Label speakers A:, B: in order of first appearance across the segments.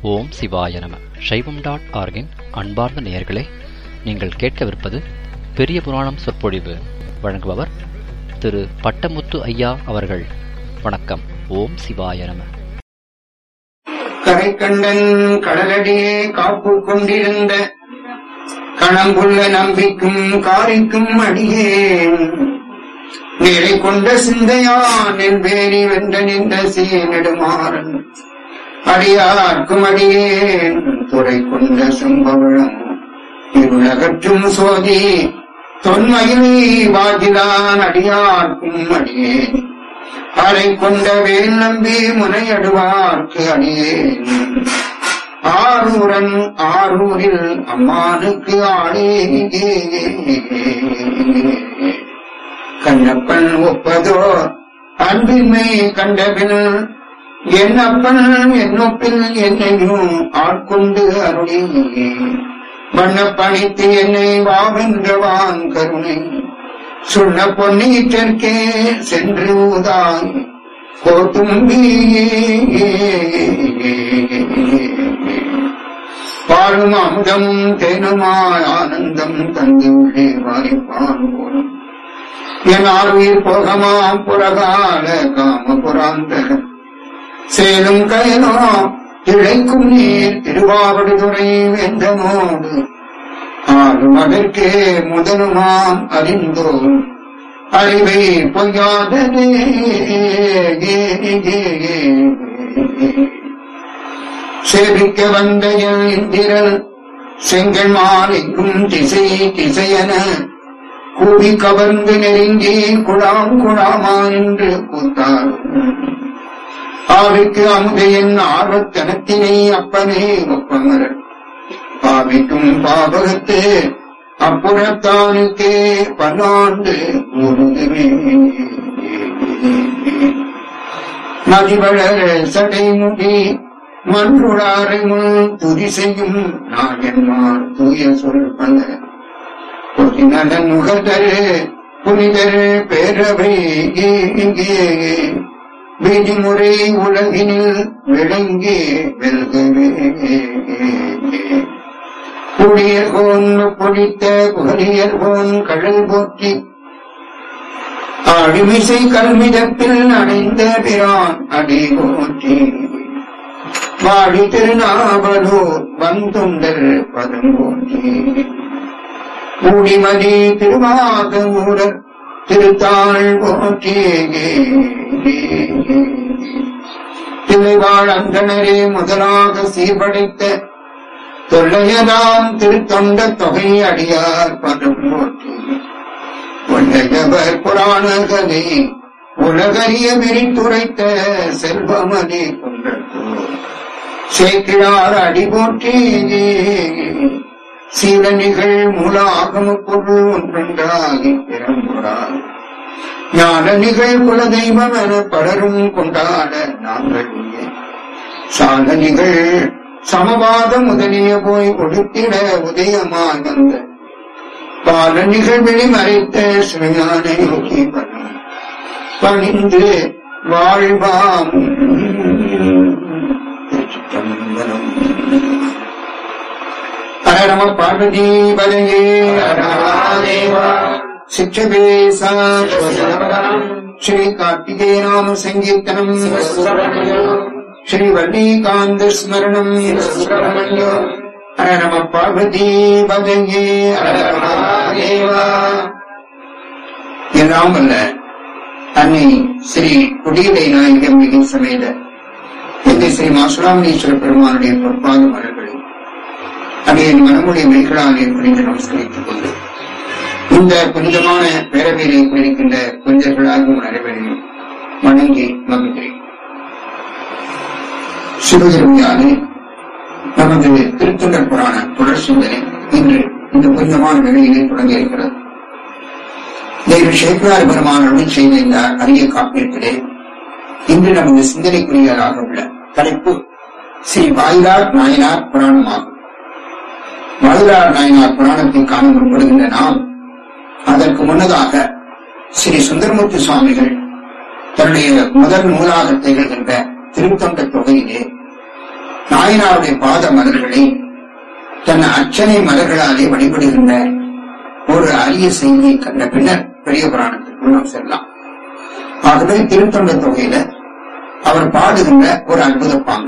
A: ஓம் சிவாய நம சைவம் டாட் ஆர்கின் அன்பார்ந்த நேயர்களே நீங்கள் கேட்கவிருப்பது பெரிய புராணம் சொற்பொழிவு வழங்குபவர் திரு பட்டமுத்து ஐயா அவர்கள் வணக்கம் ஓம் சிவாய நம
B: கரைக்கண்டன் கடலடியே காப்பு கொண்டிருந்த கணங்குள்ள நம்பிக்கும் காரிக்கும் அடியேன் நிலை கொண்ட சிந்தையான் என் பேரி வென்ற நின்ற சீனெடுமாறன் அடியார்க்கும் அடியேன் துறை கொண்ட செம்பவளம் இருளகற்றும் சோதி தொன்மையிலே வாஜிலான் அடியார்க்கும் அடியேன் அரை கொண்ட வேல் நம்பி முனையடுவார்க்கு அடியேன் ஆரூரன் ஆரூரில் அம்மானுக்கு ஆளே கண்ணப்பன் ஒப்பதோ அன்பின்மை கண்டபின் என்னப்பன் என்னொப்பில் என்னையும் ஆட்கொண்டு அருளி வண்ணப்பணித்து என்னை வாவென்றவான் கருணை சொன்ன பொன்னீற்றற்கே சென்று ஊதாய் கோத்தும்பி பாழும் அமுதமும் தேனுமாய் ஆனந்தம் தந்து உள்ளே வாய்ப்பான் போலும் என் ஆர்வீர் போகமாம் புறகால காம புராந்த சேலும் கயனோ இழைக்கும் நீர் திருவாவடுதுறை வெந்தனோடு ஆளும் அதற்கே முதலுமாம் அறிந்தோம் அறிவை பொய்யாதனே சேவிக்க வந்த என் இந்திரன் செங்கல் மாலைக்கும் திசை திசையன கூடி கவர்ந்து நெருங்கி குழாம் குழாமா என்று கூத்தார் ஆவிக்கு அமுதையின் ஆர்வத்தனத்தினை அப்பனே ஒப்பமரன் பாவிக்கும் பாபகத்து அப்புறத்தானுக்கே பல்லாண்டு முருகவே மதிவளர் சடைமுடி மன்றுடாரை முன் துதி செய்யும் நாயன்மார் தூய சொல் பண்ண நலன் முகதரு புனிதரு பேரவை விதிமுறை உலகினில் விளங்கி வெல்கவே புளியர்கோன் பொடித்த புகழியர்கோன் கடல் போற்றி ஆடிமிசை கல்மிதப்பில் அடைந்த பிரான் அடி போற்றி வாடி திருநாவலூர் வந்துண்டர் பதம் போற்றி மூடிமதி திருவாதூரர் திருத்தாள் போற்றி திளைவாழ் அந்தனரே முதலாக சீர்படைத்த தொல்லையதாம் திருத்தொண்ட தொகை அடியார் பதம் போற்றி ஒன்றையவர் புராண கதை உலகறிய விரித்துரைத்த செல்வமதி குன்றத்தூர் சேக்கிழார் அடி போற்றி சீலனிகள் மூல ஆகம பொருள் ஒன்றொன்றாகி பிறம்புறார் ஞானனிகள் குலதெய்வம் என பலரும் கொண்டாட நாங்கள் இங்கே சாதனிகள் சமவாதம் முதலிய போய் ஒடுத்திட உதயமாய் வந்த பால நிகழ்வினை மறைத்த சிவஞான யோகி பண்ணும் பணிந்து வாழ்வாம் திருச்சிற்றம்பலம். ஹர நம பார்வதி பதையே சிற்றபேசா ஸ்ரீ கார்த்திகே நாம சங்கீர்த்தனம் ஸ்ரீ வல்லிகாந்த ஸ்மரணம் ஹர நம பார்வதி பதையே எல்லாம் அல்ல அன்னை ஸ்ரீ குடியிலை நாயகம் மிக சமேத இந்த ஸ்ரீ மாசுராமணீஸ்வர பெருமானுடைய பொற்பாத மலர்களில் அங்கே மனமுடைய மெய்களாலே புரிந்து நமஸ்கரித்துக் கொண்டு இந்த புனிதமான பேரவையிலே இருக்கின்ற கொஞ்சர்களாகவும் அனைவரையும் வணங்கி மகிழ்கிறேன் சிவகிருமியாலே நமது திருத்தொண்டர் புராண தொடர் சிந்தனை இன்று இந்த புனிதமான நிலையிலே தொடங்க இருக்கிறது தெய்வ சேக்கரார் பெருமானுடன் செய்த இந்த அரிய காப்பியத்திலே இன்று நமது சிந்தனைக்குரியதாக உள்ள தலைப்பு ஸ்ரீ வாயிலார் நாயனார் புராணமாகும் வாயிலார் நாயனார் புராணத்தை காண முற்படுகின்ற நாம் அதற்கு முன்னதாக ஸ்ரீ சுந்தரமூர்த்தி சுவாமிகள் தன்னுடைய முதல் நூலாக திகழ்கின்ற திருத்தொண்ட தொகையிலே நாயனாருடைய பாத மலர்களை தன் அர்ச்சனை மலர்களாலே வழிபடுகின்ற ஒரு அரிய செய்தியை கண்ட பின்னர் பெரிய புராணத்திற்குள் நாம் செல்லலாம் ஆகவே திருத்தொண்ட தொகையில அவர் பாடுகின்ற ஒரு அற்புத பாங்கு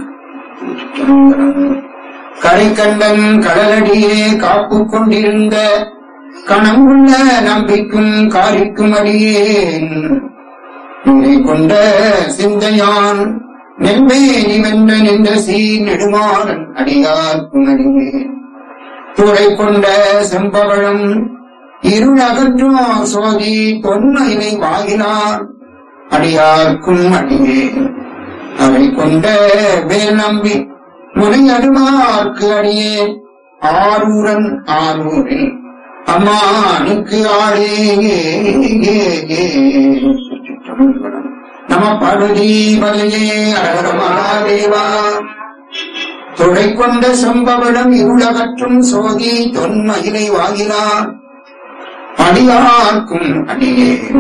B: கரை கண்டன் கடலடியே காப்பு கொண்டிருந்த கணங்குள்ள நம்பிக்கும் காரிக்கும் அடியேன் நிலை கொண்ட சிந்தையான் நெல்மேனி வென்ற நின்ற சீர் நெடுமாறன் அடியார்க்கும் அடியேன் துளை கொண்ட செம்பவளம் இருளகற்றும் சோதி தொன்மையினை வாகினார் அடியார்க்கும் அடியே அவை கொண்ட வேல் நம்பி முனை அடுமார்க்கு அடியே ஆரூரன் ஆரூரில் அம்மானுக்கு ஆளே நம படுதி வலையே அழகமாதேவா துளை கொண்ட சம்பவனம் இருளகற்றும் சோதி தொன்மயிலை வாகினார் அடியார்க்கும் அடியேன்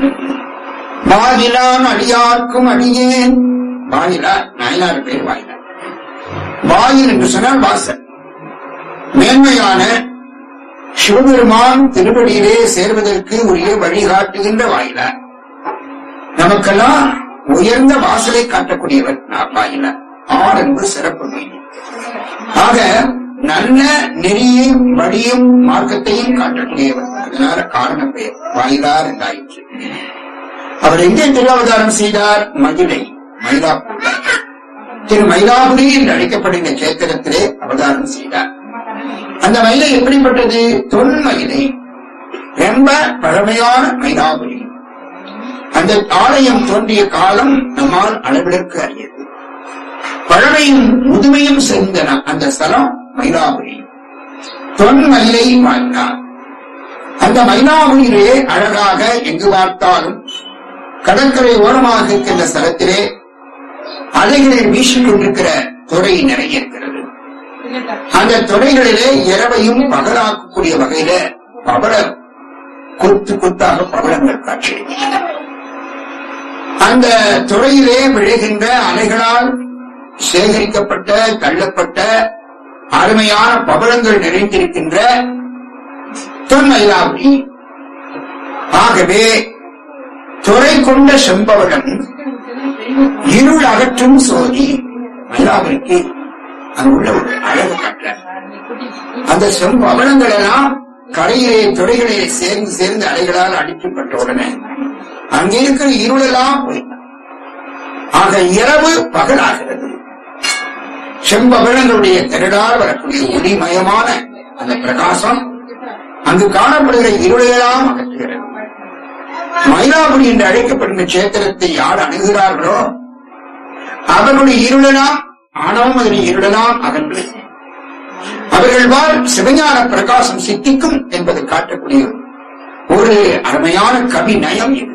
B: வாயிலான் அடியார்க்கும் அடியேன் வாயிலார் நாயனார் பேர் வாயிலார் வாயில் என்று சொன்னால் வாசல் மேன்மையான சிவபெருமான் திருவடியிலே சேர்வதற்கு உரிய வழிகாட்டுகின்ற வாயிலார் நமக்கெல்லாம் உயர்ந்த வாசலை காட்டக்கூடியவர் நான் வாயிலார் ஆர் என்பது சிறப்பு மீன் ஆக நல்ல நெறியும் வழியும் மார்க்கத்தையும் காட்டக்கூடியவர் அதனால காரண பெயர் வாயிலார் என்றாயிற்று அவர் எங்கே திருவாவதாரம் செய்தார் மதுரை மயிலாப்பூர் திரு மயிலாபுரி என்று அழைக்கப்படுகிற கேத்திரத்திலே அவதாரம் செய்தார் அந்த மயிலை எப்படிப்பட்டது தொன் மயிலை ரொம்ப பழமையான மயிலாபுரி அந்த ஆலயம் தோன்றிய காலம் நம்மால் அளவிற்கு அறியது பழமையும் முதுமையும் சேர்ந்த அந்த ஸ்தலம் மயிலாபுரி தொன் மயிலை வாழ்ந்தார் அந்த மயிலாபுரியிலே அழகாக எங்கு பார்த்தாலும் கடற்கரை ஓரமாக இருக்கின்ற ஸ்தலத்திலே அலைகளில் வீசிக்கொண்டிருக்கிற துறை நிறைய இருக்கிறது அந்த துறைகளிலே இரவையும் பகலாக்கக்கூடிய வகையில பவள கொத்து கொத்தாக பவளங்கள் காட்சியளிக்கின்றன அந்த துறையிலே விழுகின்ற அலைகளால் சேகரிக்கப்பட்ட தள்ளப்பட்ட அருமையான பவளங்கள் நிறைந்திருக்கின்ற தொன்மயிலாபுரி ஆகவே துறை கொண்ட செம்பவளம் இருள் அகற்றும் சோதி மயிலாபுரிக்கு அங்குள்ள ஒரு அழகு கட்ட அந்த செம்பவளங்கள் எல்லாம் கரையிலே துறைகளிலே சேர்ந்து சேர்ந்து அலைகளால் அடிக்கப்பட்ட உடனே அங்கே இருக்கிற இருளெல்லாம் போய் ஆக இரவு பகலாகிறது செம்பவளங்களுடைய திரடால் வரக்கூடிய ஒளிமயமான அந்த பிரகாசம் அங்கு காணப்படுகிற இருளையெல்லாம் அகற்றுகிறது மயிலாபுரி என்று அழைக்கப்படுகிற கஷேத்திரத்தை யார் அணுகிறார்களோ அவர்களுடைய இருளெல்லாம் ஆணவம் அதனை இருளெல்லாம் அகன்று அவர்கள் வாழ் சிவஞான பிரகாசம் சித்திக்கும் என்பதை காட்டக்கூடிய ஒரு அருமையான கவி நயம் இது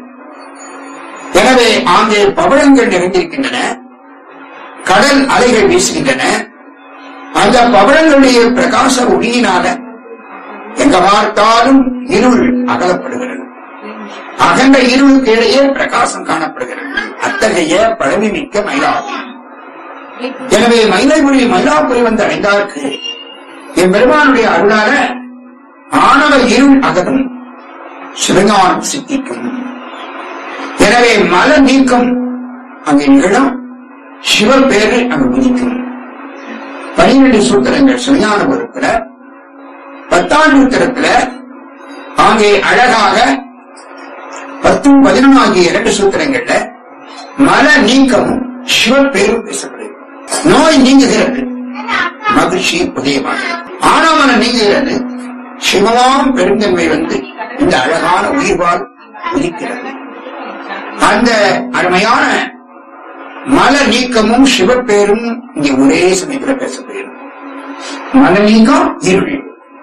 B: எனவே அங்கே பவளங்கள் நிறைந்திருக்கின்றன கடல் அலைகள் வீசுகின்றன அந்த பவளங்களுடைய பிரகாச ஒளியினால எங்க பார்த்தாலும் இருள் அகலப்படுகிறது அகன்ற இருளுக்கு இடையே பிரகாசம் காணப்படுகிறது அத்தகைய பழமை மிக்க மயிலாபுரி எனவே மயிலைமொழி மயிலாபுரி வந்த அடைந்தாருக்கு என் பெருமானுடைய அருளால ஆணவ இருள் அகலும் சிவஞானம் சித்திக்கும் எனவே மல நீக்கம் அங்கே நிகழும் சிவப்பேரு அங்கு உதிக்கும் பனிரெண்டு சூத்திரங்கள் சிவஞான பொருட்கள பத்தாம் சூத்திரத்துல அங்கே அழகாக பத்தும் பதினொன்று ஆகிய இரண்டு சூத்திரங்கள்ல மல நீக்கமும் சிவப்பேரும் பேசப்படுகிறது நோய் நீங்குகிறது மகிழ்ச்சி உதயமாகிறது ஆனாமன நீங்குகிறது சிவமாம் பெருந்தன்மை வந்து இந்த அழகான உயிர்வால் உதிக்கிறது அந்த அருமையான மல நீக்கமும் சிவப்பேரும் இங்கே ஒரே சமயத்தில் பேசப்படுகிறது மல நீக்கம் இருள்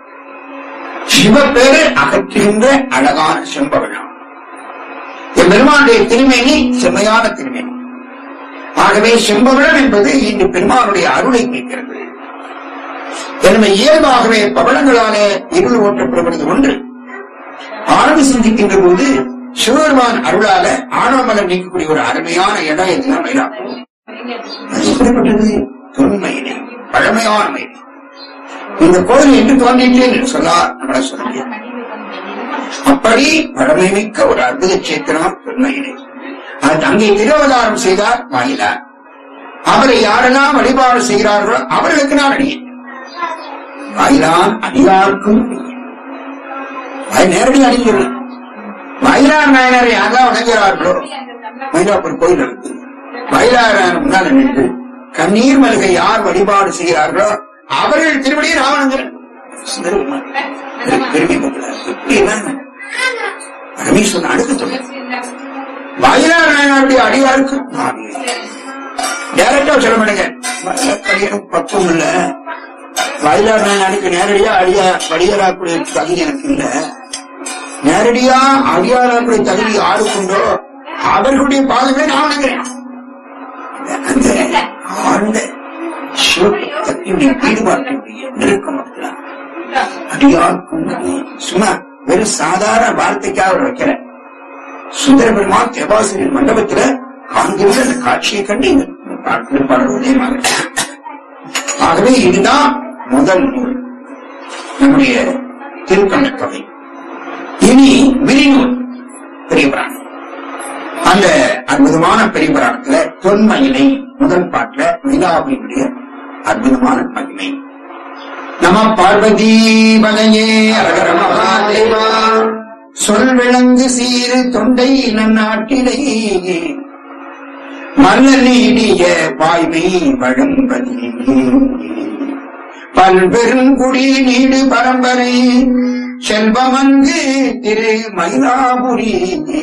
B: சிவப்பேரு அகற்றுகின்ற அழகான செம்பவனம் பெருமானுடைய திருமேனி செம்மையான திருமேனி ஆகவே செம்பவளம் என்பது இன்று பெருமானுடைய அருளை குறிக்கிறது எனவே இயல்பாகவே பவளங்களாலே இருள் ஓட்டப்படுவது ஒன்று ஆழ்ந்து சிந்திக்கின்ற போது சிவபெருமான் அருளால ஆணவமலம் நீக்கக்கூடிய ஒரு அருமையான இடம் இதுதான் மயிலாப்பூர் அது எப்படிப்பட்டது தொன்மையினை பழமையான மைனை இந்த கோயில் என்று தோன்றிட்டு என்று சொல்லார் நம்மள சொல்ல முடியாது அப்படி பழமை மிக்க ஒரு அற்புத சேத்திரம் தொன்மையினை அது அங்கே திருவதாரம் செய்தார் வாயிலார் அவரை யாரெல்லாம் வழிபாடு செய்கிறார்களோ அவர்களுக்கு நான் அடியேன் வாயிலான் அடியார்க்கும் அடியேன். அது நேரடி அடிக்கிறது வயலார் நாயனரை யாரெல்லாம் வணங்குகிறார்களோ மயிலாப்பூர் கோயில் இருக்கு வயலார் நாயனர் முன்னால் நின்று கண்ணீர் மல்கை யார் வழிபாடு செய்கிறார்களோ அவர்கள் திருவடியை நான் வணங்குறேன் சுந்தரபெருமான் பெரு- பெருமை கொள்கிறார். இப்படிதான் பரமேஸ்வரன் அடுத்து சொல்ல வயலார் நாயனாருடைய அடியாருக்கு நான் டைரக்டா சொல்ல மாட்டேங்க வயலார் பக்கம் இல்ல வயலார் நாயனாருக்கு நேரடியா அடியா வடிகளாக்கூடிய தகுதி எனக்கு இல்ல நேரடியா அடியாராக்கூடிய தகுதி யாருக்குண்டோ அவர்களுடைய பாதங்களை நான் வணங்குறேன் அந்த ஆழ்ந்த சிவபக்தியுடைய ஈடுபாட்டுடைய நெருக்கம் அப்படிலாம் அடியாருக்கும் அடியேன். சும்மா வெறும் சாதாரண வார்த்தைக்காக அவர் வைக்கிறேன் சுந்தர பெருமான் தேவாசிரியர் மண்டபத்துல காண்கின்ற அந்த காட்சியை கண்டு இந்த திருப்பாடல் உதயமாக ஆகவே இதுதான் முதல் நூல் நம்முடைய திருக்கண்ண தொகை இனி விரிநூல் பெரிய புராணம் அந்த அற்புதமான பெரிய புராணத்துல தொன்மையினை முதல் பாட்டுல மயிலாவினுடைய அற்புதமான மகிமை நம பார்வதி பதையே அரகர மகாதேவா சொல் விளங்கு சீரு தொண்டை நன்னாட்டிலே மலர் நீடிய வாய்மை வழம்பதி பல்பெருங்குடி நீடு பரம்பரை செல்வமங்கு திரு மயிலாபுரி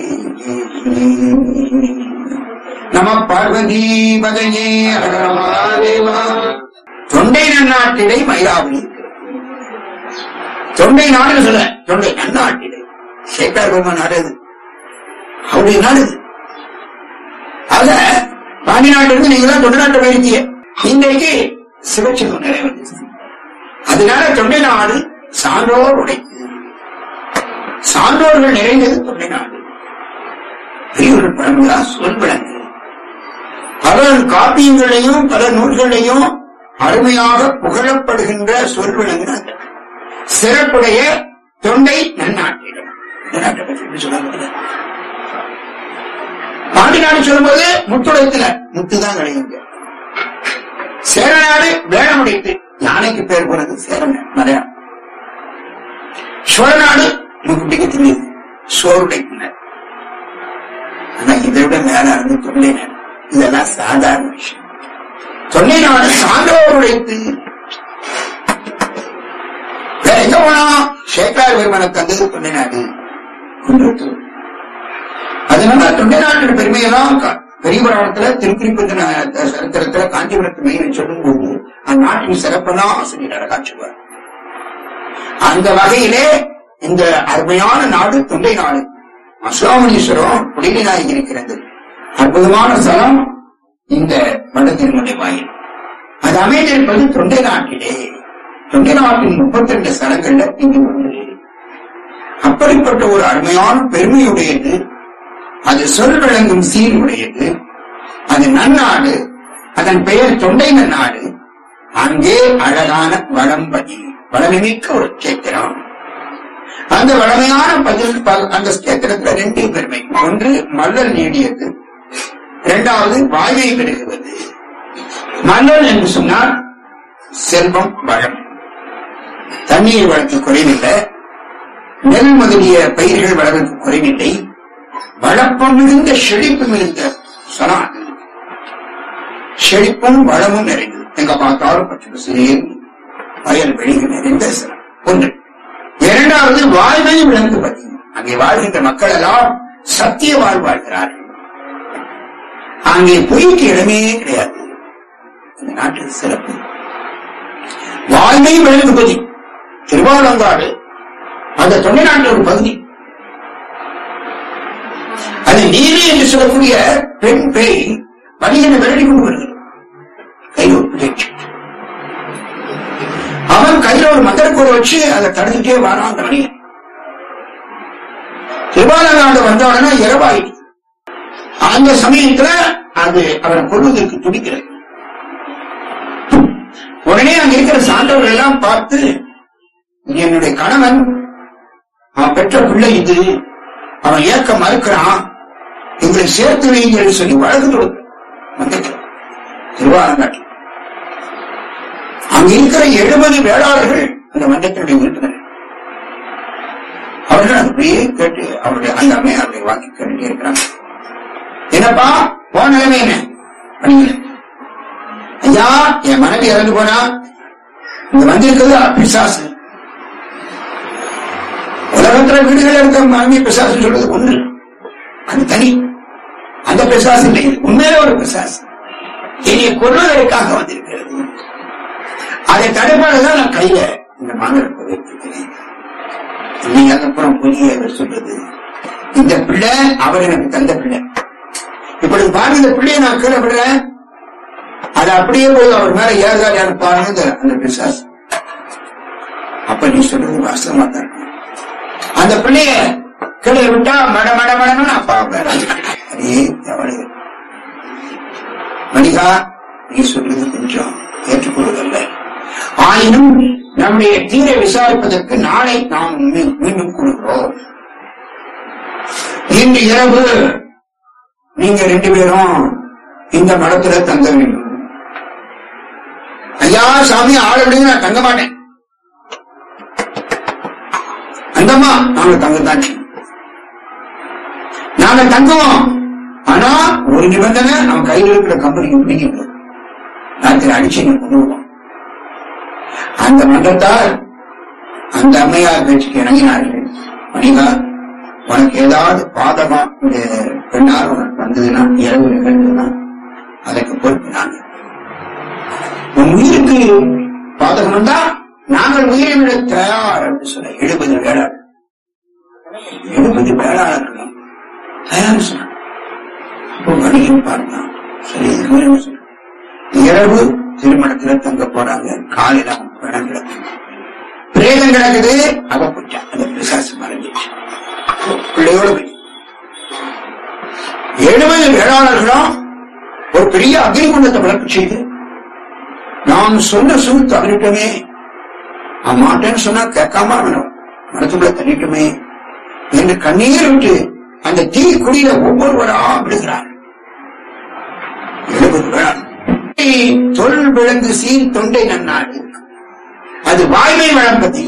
B: நம பார்வதி பதையே அரகர மகாதேவா தொண்டை நன்னாட்டிடை மயிலாபுரி தொண்டை நாடு சொல்ல தொண்டை நன்னாட்டிடை சேட்டார் பொம்மை நாடு அது. அவருடைய நாடு இது. அத பாண்டி நாட்டிலிருந்து நீங்க தான் தொண்டை நாட்டு போயிருக்கீங்க இன்றைக்கு சிவச்சிவம் நிறைவேற்று அதனால தொண்டை நாடு சான்றோர் உடைத்து சான்றோர்கள் நிறைந்தது தொண்டை நாடு பெரியவர்கள் பழமுதா சொல் விளங்கு பல காப்பியங்களையும் பல நூல்களையும் அருமையாக புகழப்படுகின்ற சொல் விளங்கு சிறப்புடைய தொண்டை நன்னாட்டிடம் இந்த நாட்டை பற்றி எப்படி சொல்ல முடியல பாண்டி நாடு சொல்லும்போது முத்துடைத்துல முத்துதான் கிடைக்குங்க சேரநாடு வேடமுடைத்து யானைக்கு பேர் போனது சேரநாடு மலையாளம் சோழநாடு நமக்கு பிடிக்க தெரியுது சோறுடைப்பினர் ஆனா இதை விட மேல இருந்து தொண்டை நாடு இதெல்லாம் சாதாரண விஷயம் தொண்டை நாடு சான்றோர் உடைத்து வேற எங்க போனா சேக்கார் பெருமனை தந்தது தொண்டை நாடு குன்றத்தூர் அதனால தொண்டை நாட்டு பெருமையெல்லாம் க- பெரிய புராணத்துல திருக்குறிப்பு சரித்திரத்துல காஞ்சிபுரத்து மெயினை சொல்லும் போது அந்நாட்டின் சிறப்பெல்லாம் ஆசிரியர் அழகா சொல்வார் அந்த வகையிலே இந்த அருமையான நாடு தொண்டை நாடு அசுராமணீஸ்வரம் குடிலை நாயகி இருக்கிறது அற்புதமான ஸ்தலம் இந்த வட திருமலை வாயில் அது அமைந்திருப்பது தொண்டை நாட்டிலே தொண்டை நாட்டின் முப்பத்தி ரெண்டு ஸ்தலங்கள்ல இது ஒன்று அப்படிப்பட்ட ஒரு அருமையான பெருமையுடையது அது சொல் விளங்கும் சீர் உடையது அது நன்னாடு அதன் பெயர் தொண்டை நன்னாடு அங்கே அழகான வளம்பதி வளமிக்க ஒரு கேத்திரம் அந்த வளமையான பதில் ப- அந்த கேத்திரத்துல ரெண்டு பெருமை ஒன்று மல்லல் நீடியது இரண்டாவது வாய்வை பெருகுவது மல்லல் என்று சொன்னால் செல்வம் வளம் தண்ணீர் வளர்ச்சி குறைவில்லை நெல் முதலிய பயிர்கள் வளர்வதற்கு குறைவில்லை வளப்பம் மிகுந்த செழிப்பு மிகுந்த சனான் செழிப்பும் வளமும் நிறைந்தது எங்க பார்த்தாலும் பச்சை பசுமையில் வயல் வெளிகள் நிறைந்த சனம் ஒன்று இரண்டாவது வாழ்வை விளங்குவது அங்கே வாழ்கின்ற மக்கள் எல்லாம் சத்திய வாழ் வாழ்கிறார்கள் அங்கே பொய்க்கு இடமே கிடையாது இந்த நாட்டில் சிறப்பு வாழ்வை விளங்குபதி திருவாலங்காடு அந்த தொண்டை நாட்டில் ஒரு பகுதி அது நீதி என்று சொல்லக்கூடிய பெண் பேய் மனிதனை விரட்டி கொண்டு வருகிறது கையில் ஒரு பிடிச்சு அவன் கையில ஒரு மந்திரக்கூட வச்சு அதை தடுத்துட்டே வரான் அந்த மனிதன் திருவாலங்காடு வந்த உடனே இரவாயிடுச்சு அந்த சமயத்துல அது அவனை கொள்வதற்கு துடிக்கிறது உடனே அங்க இருக்கிற சான்றவர்கள் எல்லாம் பார்த்து இது என்னுடைய கணவன் அவன் பெற்ற பிள்ளை இது அவன் ஏற்க மறுக்கிறான் எங்களை சேர்த்து வைங்கள் சொல்லி வழக்கு தொடுத்து வந்துட்டு திருவாரங்காட்டில் அங்க இருக்கிற எழுபது வேளாளர்கள் அந்த மன்றத்தினுடைய உறுப்பினர் அவர்கள் அப்படியே கேட்டு அவருடைய அந்த அம்மையாருடைய வாக்கி கேட்டு இருக்கிறாங்க என்னப்பா போன நிலைமை என்ன அப்படிங்கிற ஐயா என் மனைவி இறந்து போனா இங்க வந்திருக்கிறது பிசாசு உலகத்துல வீடுகள் இருக்க மனைவி பிசாசு சொல்றது ஒண்ணு அது தனி அந்த பிசாசு இல்லை இது உண்மையில ஒரு பிசாசு என்னை கொள்வதற்காக வந்திருக்கிறது அதை தடுப்பாடுதான் நான் கையில இந்த மாநிலத்தை வைத்திருக்கிறேன் நீங்க அதுக்கப்புறம் புதிய சொல்றது இந்த பிள்ளை அவர் எனக்கு தந்த பிள்ளை இப்படி பாருங்க இந்த பிள்ளையை நான் கீழே விடுறேன் அது அப்படியே போய் அவர் மேல ஏறுதா பாருங்க இந்த- அந்த பிசாசு அப்ப நீ சொல்றது வாஸ்தவமா தான் இருக்கும். அந்த பிள்ளைய கீழே விட்டா மட மட மடன்னு அப்பா வேற அதே தவறு மணிகா நீ சொல்றது கொஞ்சம் ஏற்றுக்கொள்வதல்ல ஆயினும் நம்முடைய தீரை விசாரிப்பதற்கு நாளை நாம் மீ- மீண்டும் கூறுகிறோம் இன்று இரவு நீங்க ரெண்டு பேரும் இந்த மடத்துல தங்க வேண்டும் ஐயா சாமி ஆள விடுங்க நான் தங்க மாட்டேன் அந்தம்மா நாங்க தங்கத்தான் செய்வோம். நாங்க தங்குவோம் ஆனா ஒரு நிபந்தனை நம்ம கையில் இருக்கிற கம்பெனிக்கு பிடிக்கணும் ராத்திரி அடிச்சு நீங்க கொண்டு வருவோம் அந்த மன்றத்தால் அந்த அம்மையார் பேச்சுக்கு இறங்கினார்கள் மணிகா உனக்கு ஏதாவது பாதகம் இந்த பெண்ணால் உனக்கு வந்ததுன்னா இரவு நிகழ்ந்ததுன்னா அதற்கு பொறுப்பு நாங்க உன் உயிருக்கு பாதகம் வந்தா நாங்கள் உயிரை விட தயார் என்று சொல்ல எழுபது வேளாளர் எழுபது வேளாளர்களும் தயார் சொன்னாங்க அப்போ வணிகம் பார்த்தான் சரி இதுக்கு மேல என்ன சொல்றது? இரவு திருமணத்துல தங்க போறாங்க காலையில அவன் பிணம் கிடக்கு பிரேதம் கிடக்குது அவ போட்டா அந்த பிசாசு மறைஞ்சிச்சு பிள்ளையோட போய் எழுபது வேளாளர்களும் ஒரு பெரிய அக்னிகுண்டத்தை விளக்கு செய்து நாம் சொன்ன சுல் தவறிட்டோமே அவன் மாட்டேன்னு சொன்னா கேட்காம அவனும் மனத்துக்குள்ள தள்ளிட்டுமே என்று கண்ணீர் விட்டு அந்த தீ குடியில ஒவ்வொருவரா விடுகிறார் எழுபது வேளாண் தொல் விளங்கு சீன் தொண்டை நன்னாடு அது வாய்மை வழம்பதி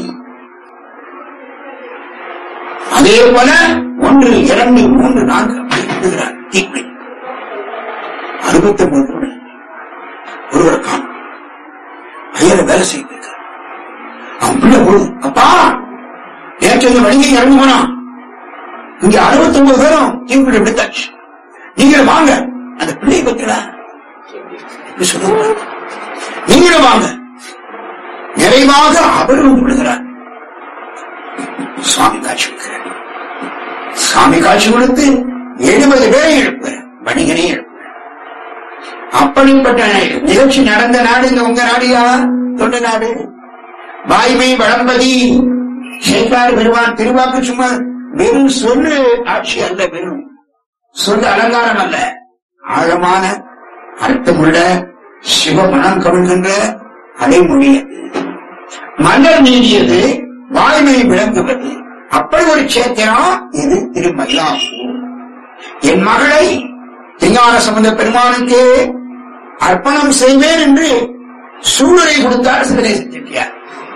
B: அதே போல ஒன்று இரண்டு மூன்று நான்கு அப்படி விடுகிறார் தீக்குடி அறுபத்தி ஒன்பது ஒருவர் காணும் ஐயரை வேலை செய்திருக்கார் அவன் பிள்ளை போது அப்பா நேற்று இந்த வழியை இறங்கி போனான் இங்க அறுபத்தி ஒன்பது பேரும் தீக்குடி விடுத்தாச்சு நீங்களும் வாங்க அந்த பிள்ளையை பத்திரா இப்படி சொல்லுங்க நீங்களும் வாங்க நிறைவாக அவர் வந்து விடுகிறார் சுவாமி காட்சி கொடுக்கிறார் சுவாமி காட்சி கொடுத்து எழுபது பேரை எழுப்புகிறார் வணிகனை எழுப்புகிறார் அப்படிப்பட்ட நிகழ்ச்சி நடந்த நாடு இந்த உங்க நாடியா தொண்ட நாடு வாய்மை வளம்பதி சேக்கார் பெருமான் திருவாக்கு சும்மா வெறும் சொல்லு ஆட்சி அல்ல வெறும் சொல்லு அலங்காரம் அல்ல ஆழமான அர்த்தமுள்ள சிவமனம் கவிழ்கின்ற அடைமொழி அது. மன்னர் நீடியது வாய்மை விளங்குவது அப்படி ஒரு சேத்திரம் இது திருமயிலாப்பூர் என் மகளை திருஞான சம்பந்த பெருமானுக்கு அர்ப்பணம் செய்வேன் என்று சூழலை கொடுத்தார் சிதனை செட்டியார்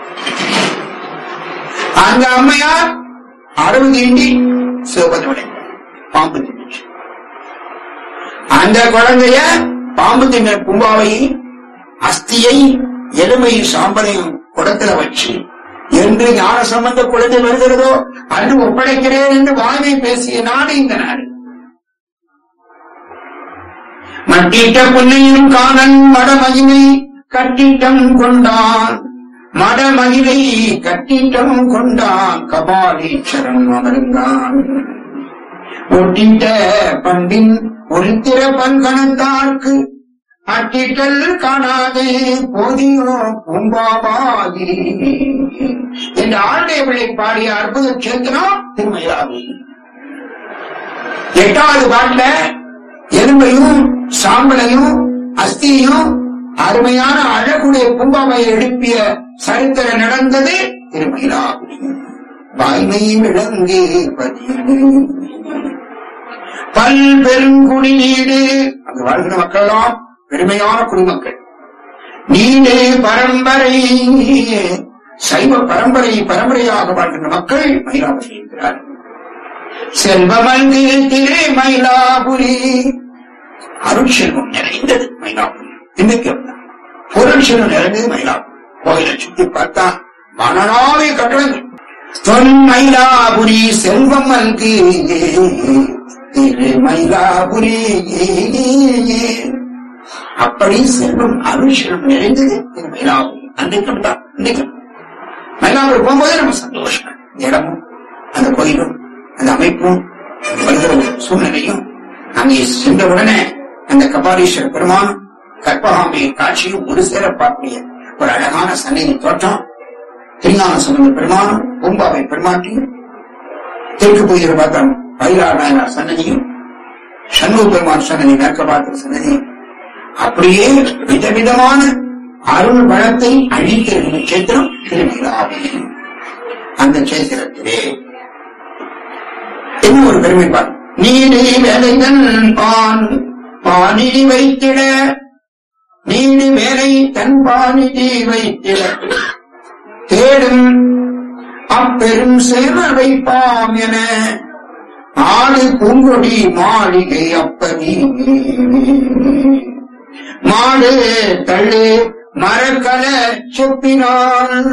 B: அந்த அம்மையார் அறுபது தீண்டி சிவபதிமலை பாம்பு தின்னுச்சு அந்த குழந்தைய பாம்பு தின்ன பூம்பாவை அஸ்தியை எலுமை சாம்பலையும் குடத்துல வச்சு என்று ஞான சம்பந்த குழந்தை வருகிறதோ அன்று ஒப்படைக்கிறேன் என்று வாய்மை பேசிய நாடு இந்த நாடு மட்டிட்ட புன்னையும் காணன் மடமகிமை கட்டிட்டம் கொண்டான் மடமகிழை கட்டிட்டம் கொண்டான் கபாலீச்சரம் அமர்ந்தான் ஒட்டிட்ட பண்பின் ஒருத்திர பன்கணத்தார்க்கு அட்டிட்டல் காணாதே போதியோ பூம்பாபாகி என்று ஆண்டை பிள்ளை பாடிய அற்புத சேத்திரம் திருமயிலாவி எட்டாவது பாட்டுல எலும்பையும் சாம்பலையும் அஸ்தியையும் அருமையான அழகுடைய பூம்பாவை எழுப்பிய சரித்திரம் நடந்தது திருமயிலாபுரி வாய்மை விளங்கு பல் பெருங்குடிநீடு அங்கு வாழ்கிற மக்கள் எல்லாம் பெருமையான குடிமக்கள் நீடு பரம்பரை சைவ பரம்பரை பரம்பரையாக வாழ்கின்ற மக்கள் மயிலாபுரி இருக்கிறார் செல்வமல்கு திரு மயிலாபுரி அருட்செல்வம் நிறைந்தது மயிலாபுரி இன்னைக்கு அப்படிதான். பொருட்செல்வம் நிறைந்தது மயிலாபுரி கோயிலை சுத்தி பார்த்தா மனநாவே கட்டணங்கள் தொன் மயிலாபுரி செல்வம் அல்கு திரு மயிலாபுரி அப்படி செல்வம் அருட்செல்வம் நிறைந்தது திரு மயிலாபுரி அன்றைக்கு அப்படிதான் இன்னைக்கு மயிலாப்பூர் போகும்போது நம்ம சந்தோஷம் இந்த இடமும் அந்த கோயிலும் அந்த அமைப்பும் அந்த வருகிற சூழ்நிலையும் அங்கே சென்ற உடனே அந்த கபாலீஸ்வர பெருமான் கற்பகாமை காட்சியும் ஒரு சேர பார்க்கக்கூடிய ஒரு அழகான சன்னிதி தோற்றம் திருஞான சம்பந்த பெருமானும் பூம்பாவை பெருமாட்டியும் தெற்கு போகிற பார்த்தோம் பைரா நாயனார் சன்னதியும் சண்முக பெருமான் சன்னதி மேற்க பார்க்கிற சன்னதியும் அப்படியே விதவிதமான அருள் வளத்தை அழிக்கிற சேத்திரம் திருமணாபுரம் அந்த சேத்திரத்திலே என்ன ஒரு பெருமை பார் நீடி வேலைகள் பான் பானிடி வைத்திட நீடி வேலை தன் பானிடி வைத்திட தேடும் அப்பெரும் சேவ வைப்பாம் என ஆடு பூங்கொடி மாளிகை அப்பதி மாடு தள்ளு மரக்கல சொப்பினான்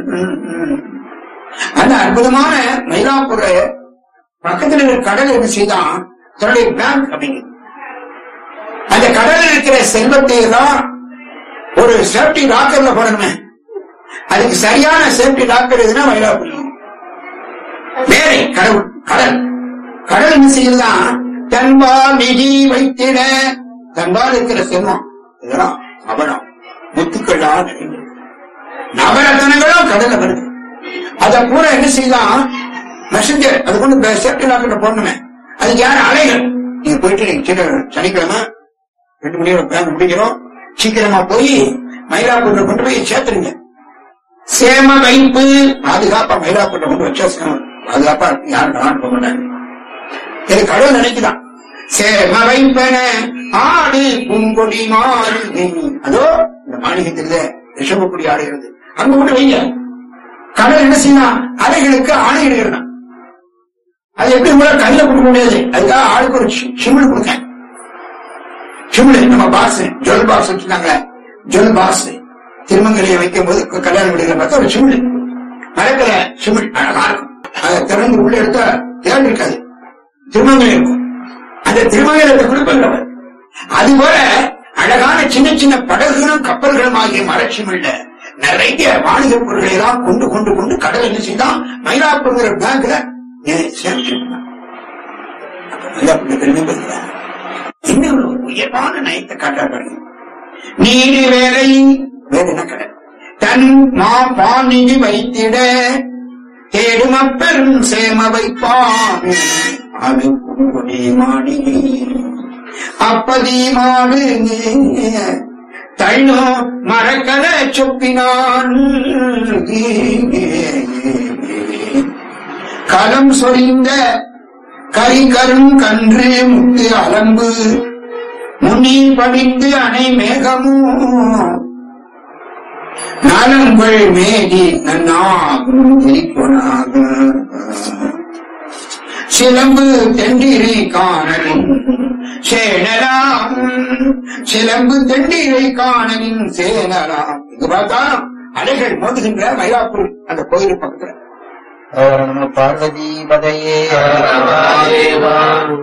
B: அந்த அற்புதமான மயிலாப்பூர பக்கத்துல இருக்கிற கடல் என்ன செய்தான் தன்னுடைய பேங்க் அப்படிங்க அந்த கடலில் இருக்கிற செல்வத்தை தான் ஒரு சேஃப்டி லாக்கர்ல போடணுமே அதுக்கு சரியான சேஃப்டி லாக்கர் எதுனா மயிலாப்பூர் வேலை கடவுள் கடல் கடல் என்ன செய்யுதுதான் தன்பால் நிதி வைத்திட தன்பால் இருக்கிற செல்வம் இதெல்லாம் அவலம் முத்துக்களா நிறைந்தது நவரத்தனங்களும் கடல்ல வருது அத பூரா என்ன செய்யலாம் மெசஞ்சர் அது கொண்டு சேஃப்டி லாக்கர்ல போடணுமே அதுக்கு யார் அலைகள் நீங்க போயிட்டு நீங்க கீழே சனிக்கிழமை ரெண்டு மணி நேரம் பேங்க் முடிக்கிறோம் சீக்கிரமா போய் மயிலாப்பூர்ல கொண்டு போய் சேர்த்துருங்க சேம வைப்பு பாதுகாப்பா மயிலாப்பூர்ல கொண்டு வச்சா சேமம் பாதுகாப்பா யாரும் நாட்டு போக மாட்டாங்க இது கடவுள் நினைக்குதான் சேம வைப்பன ஆடு பூங்கொடி மாடு அதோ இந்த மாளிகத்தில் ரிஷபக்குடி ஆடுகிறது அங்க கொண்டு வைங்க கடவுள் என்ன செய்யலாம் அலைகளுக்கு ஆணையிடுகிறான் அது எப்படி உங்களால கையில கொடுக்க முடியாது அதுக்காக ஆளுக்கு ஒரு சிமிழ் கொடுங்க சிமிழ் நம்ம பாஸ் ஜொல் பாஸ் வச்சிருந்தாங்க ஜொல் பாஸ் திருமங்கலையை வைக்கும் போது கல்யாண வீடுகளை பார்த்தா ஒரு சிமிழ் மரக்கல சிமிழ் அழகா இருக்கும் அதை திறந்து உள்ள எடுத்தா தேவை இருக்காது திருமங்கலை இருக்கும் அந்த திருமங்கலத்தை கொடுப்பவர் அது போல அழகான சின்ன சின்ன படகுகளும் கப்பல்களும் ஆகிய மரச்சிமிழ்ல நிறைய வாணிக பொருட்களை எல்லாம் கொண்டு கொண்டு கொண்டு கடல் என்ன செய்தான் மயிலாப்பூர் பேங்க்ல சேர்த்துருந்தான் பெருமை பெறுகிறார் இன்னும் ஒரு உயர்வான நயத்தை காட்டார்கள் நீடி வேலை வேற என்ன கடல் தன் மா பாணிதி வைத்திட தேடும் அப்பெரும் சேம வைப்பான் அது பூங்கொடி மாடி அப்பதி மாடு தள்ளோ மரக்கல சொப்பினான் களம் சொரிந்த கரிகரும் கன்று முத்து அலம்பு முன்னீர் படிந்து அணை மேகமும் நலங்கள் மேடி நன்னாகும் திரிப்பொனாகும் சிலம்பு தெண்டிரை காணலின் சேனலாம் சிலம்பு தெண்டிரை காணலின் சேனலாம் இங்க பார்த்தா அலைகள் மோதுகின்ற மயிலாப்பூர் அந்த கோயில் பக்கத்துல
C: ஓம் பார்வதி பதையே